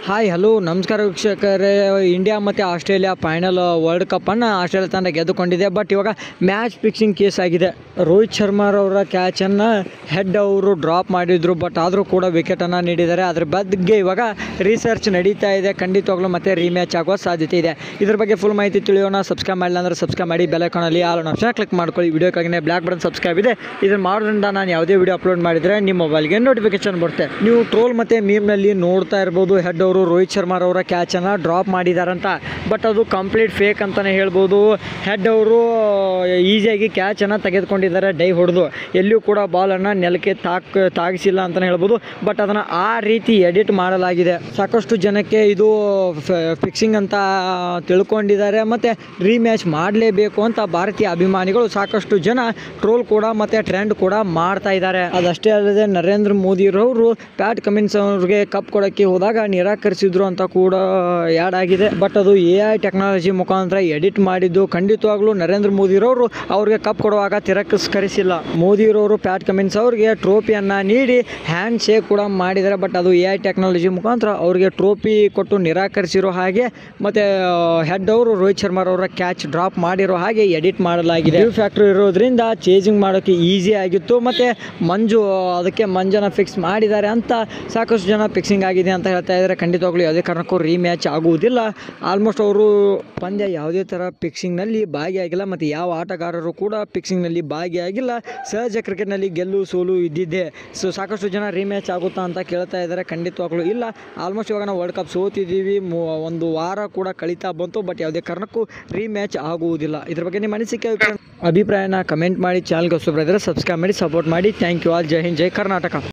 hi hello ನಮಸ್ಕಾರ ವೀಕ್ಷಕರೇ India ಮತ್ತು ಆಸ್ಟ್ರೇಲಿಯಾ ಫೈನಲ್ ವರ್ಲ್ಡ್ ಕಪ್ಪನ್ನು ಆಸ್ಟ್ರೇಲಿಯಾ ತಂಡ ಗೆದ್ದುಕೊಂಡಿದೆ ಬಟ್ ಇವಾಗ ಮ್ಯಾಚ್ ಫಿಕ್ಸಿಂಗ್ ಕೇಸ್ ಆಗಿದೆ ರೋಹಿತ್ ಶರ್ಮಾರವರ ಕ್ಯಾಚನ್ನು ಹೆಡ್ ಅವರು ಡ್ರಾಪ್ ಮಾಡಿದ್ರು ಬಟ್ ಆದರೂ ಕೂಡ ವಿಕೆಟನ್ನು ನೀಡಿದ್ದಾರೆ ಅದ್ರ ಬಗ್ಗೆ ಇವಾಗ ರಿಸರ್ಚ್ ನಡೀತಾ ಇದೆ ಖಂಡಿತವಾಗ್ಲೂ ಮತ್ತೆ ರೀಮ್ಯಾಚ್ ಆಗುವ ಸಾಧ್ಯತೆ ಇದೆ ಇದ್ರ ಬಗ್ಗೆ ಫುಲ್ ಮಾಹಿತಿ ತಿಳಿಯೋಣ ಸಬ್ಸ್ಕ್ರೈಬ್ ಮಾಡಿಲ್ಲ ಅಂದರೆ ಸಬ್ಸ್ಕ್ರೈಬ್ ಮಾಡಿ ಬೆಲೈಕಾನಲ್ಲಿ ಆಲ್ ಆಪ್ಷನ್ ಕ್ಲಿಕ್ ಮಾಡ್ಕೊಳ್ಳಿ ವಿಡಿಯೋಕ್ಕಾಗಿನೇ ಬ್ಲ್ಯಾಕ್ ಬಟನ್ ಸಬ್ಸ್ಕ್ರೈಬ್ ಇದೆ ಇದನ್ನು ಮಾಡೋದ್ರಿಂದ ನಾನು ಯಾವುದೇ ವಿಡಿಯೋ ಅಪ್ಲೋಡ್ ಮಾಡಿದರೆ ನಿಮ್ಮ ಮೊಬೈಲ್ಗೆ ನೋಟಿಫಿಕೇಶನ್ ಬರುತ್ತೆ ನೀವು ಟ್ರೋಲ್ ಮತ್ತು ಮೀಮ್ನಲ್ಲಿ ನೋಡ್ತಾ ಇರ್ಬೋದು ಹೆಡ್ ಅವರು ರೋಹಿತ್ ಶರ್ಮಾರವರ ಕ್ಯಾಚನ್ನು ಡ್ರಾಪ್ ಮಾಡಿದಾರಂತ ಬಟ್ ಅದು ಕಂಪ್ಲೀಟ್ ಫೇಕ್ ಅಂತಲೇ ಹೇಳ್ಬೋದು ಹೆಡ್ ಅವರು ಈಸಿಯಾಗಿ ಕ್ಯಾಚನ್ನು ತೆಗೆದುಕೊಂಡಿದ್ದಾರೆ ಡೈ ಹೊಡೆದು ಎಲ್ಲಿಯೂ ಕೂಡ ಬಾಲನ್ನು ನೆಲಕ್ಕೆ ತಾಕ್ ತಾಗಿಸಿಲ್ಲ ಅಂತಲೇ ಹೇಳ್ಬೋದು ಬಟ್ ಅದನ್ನು ಆ ರೀತಿ ಎಡಿಟ್ ಮಾಡಲಾಗಿದೆ ಸಾಕಷ್ಟು ಜನಕ್ಕೆ ಇದು ಫಿಕ್ಸಿಂಗ್ ಅಂತ ತಿಳ್ಕೊಂಡಿದ್ದಾರೆ ಮತ್ತು ರೀಮ್ಯಾಚ್ ಮಾಡಲೇಬೇಕು ಅಂತ ಭಾರತೀಯ ಅಭಿಮಾನಿಗಳು ಸಾಕಷ್ಟು ಜನ ಟ್ರೋಲ್ ಕೂಡ ಮತ್ತು ಟ್ರೆಂಡ್ ಕೂಡ ಮಾಡ್ತಾ ಇದ್ದಾರೆ ಅದಷ್ಟೇ ಅಲ್ಲದೆ ನರೇಂದ್ರ ಮೋದಿರವರು ಪ್ಯಾಟ್ ಕಮಿನ್ಸ್ ಅವ್ರಿಗೆ ಕಪ್ ಕೊಡೋಕ್ಕೆ ಹೋದಾಗ ನಿರಾಕರಿಸಿದ್ರು ಅಂತ ಕೂಡ ಯಾಡ್ ಆಗಿದೆ ಬಟ್ ಅದು ಎ ಐ ಟೆಕ್ನಾಲಜಿ ಮುಖಾಂತರ ಎಡಿಟ್ ಮಾಡಿದ್ದು ಖಂಡಿತವಾಗ್ಲೂ ನರೇಂದ್ರ ಮೋದಿರವರು ಅವ್ರಿಗೆ ಕಪ್ ಕೊಡುವಾಗ ತಿರಸ್ಕರಿಸಿಲ್ಲ ಮೋದಿರವರು ಪ್ಯಾಟ್ ಕಮಿನ್ಸ್ ಅವ್ರಿಗೆ ಟ್ರೋಫಿಯನ್ನು ನೀಡಿ ಹ್ಯಾಂಡ್ ಶೇಕ್ ಕೂಡ ಮಾಡಿದ್ದಾರೆ ಬಟ್ ಅದು ಎ ಐ ಟೆಕ್ನಾಲಜಿ ಮುಖಾಂತರ ಅವ್ರಿಗೆ ಟ್ರೋಫಿ ಕೊಟ್ಟು ನಿರಾಕರಿಸಿರೋ ಹಾಗೆ ಮತ್ತು ಹೆಡ್ ಅವರು ರೋಹಿತ್ ಶರ್ಮಾರವರ ಕ್ಯಾಚ್ ಡ್ರಾಪ್ ಮಾಡಿರೋ ಹಾಗೆ ಎಡಿಟ್ ಮಾಡಲಾಗಿದೆ ಫ್ಯಾಕ್ಟ್ರಿ ಇರೋದ್ರಿಂದ ಚೇಂಜಿಂಗ್ ಮಾಡೋಕ್ಕೆ ಈಸಿ ಆಗಿತ್ತು ಮತ್ತು ಮಂಜು ಅದಕ್ಕೆ ಮಂಜನ ಫಿಕ್ಸ್ ಮಾಡಿದ್ದಾರೆ ಅಂತ ಸಾಕಷ್ಟು ಜನ ಫಿಕ್ಸಿಂಗ್ ಆಗಿದೆ ಅಂತ ಹೇಳ್ತಾ ಇದ್ದಾರೆ ಖಂಡಿತವಾಗ್ಲೂ ಯಾವುದೇ ಕಾರಣಕ್ಕೂ ರೀಮ್ಯಾಚ್ ಆಗುವುದಿಲ್ಲ ಆಲ್ಮೋಸ್ಟ್ ಅವರು ಪಂದ್ಯ ಯಾವುದೇ ಥರ ಫಿಕ್ಸಿಂಗ್ನಲ್ಲಿ ಭಾಗಿಯಾಗಿಲ್ಲ ಮತ್ತು ಯಾವ ಆಟಗಾರರು ಕೂಡ ಫಿಕ್ಸಿಂಗ್ನಲ್ಲಿ ಭಾಗಿಯಾಗಿಲ್ಲ ಸಹಜ ಕ್ರಿಕೆಟ್ನಲ್ಲಿ ಗೆಲ್ಲು ಸೋಲು ಇದ್ದಿದ್ದೆ ಸೊ ಸಾಕಷ್ಟು ಜನ ರೀಮ್ಯಾಚ್ ಆಗುತ್ತಾ ಅಂತ ಕೇಳ್ತಾ ಇದ್ದಾರೆ ಖಂಡಿತವಾಗ್ಲೂ ಇಲ್ಲ ಆಲ್ಮೋಸ್ಟ್ ಇವಾಗ ನಾವು ವರ್ಲ್ಡ್ ಕಪ್ ಸೋತಿದ್ದೀವಿ ಮು- ಒಂದು ವಾರ ಕೂಡ ಕಳೀತಾ ಬಂತು ಬಟ್ ಯಾವುದೇ ಕಾರಣಕ್ಕೂ ರೀಮ್ಯಾಚ್ ಆಗುವುದಿಲ್ಲ ಇದ್ರ ಬಗ್ಗೆ ನಿಮ್ಮ ಅನಿಸಿಕೆ ಅಭಿಪ್ರಾಯ- ಅಭಿಪ್ರಾಯನ ಕಮೆಂಟ್ ಮಾಡಿ ಚಾನಲ್ಗೆ ಹೊಸಬ್ರಾದ್ರೆ ಸಬ್ಸ್ಕ್ರೈಬ್ ಮಾಡಿ ಸಪೋರ್ಟ್ ಮಾಡಿ ಥ್ಯಾಂಕ್ ಯು ಆಲ್ ಜೈ ಹಿಂದ್ ಜೈ ಕರ್ನಾಟಕ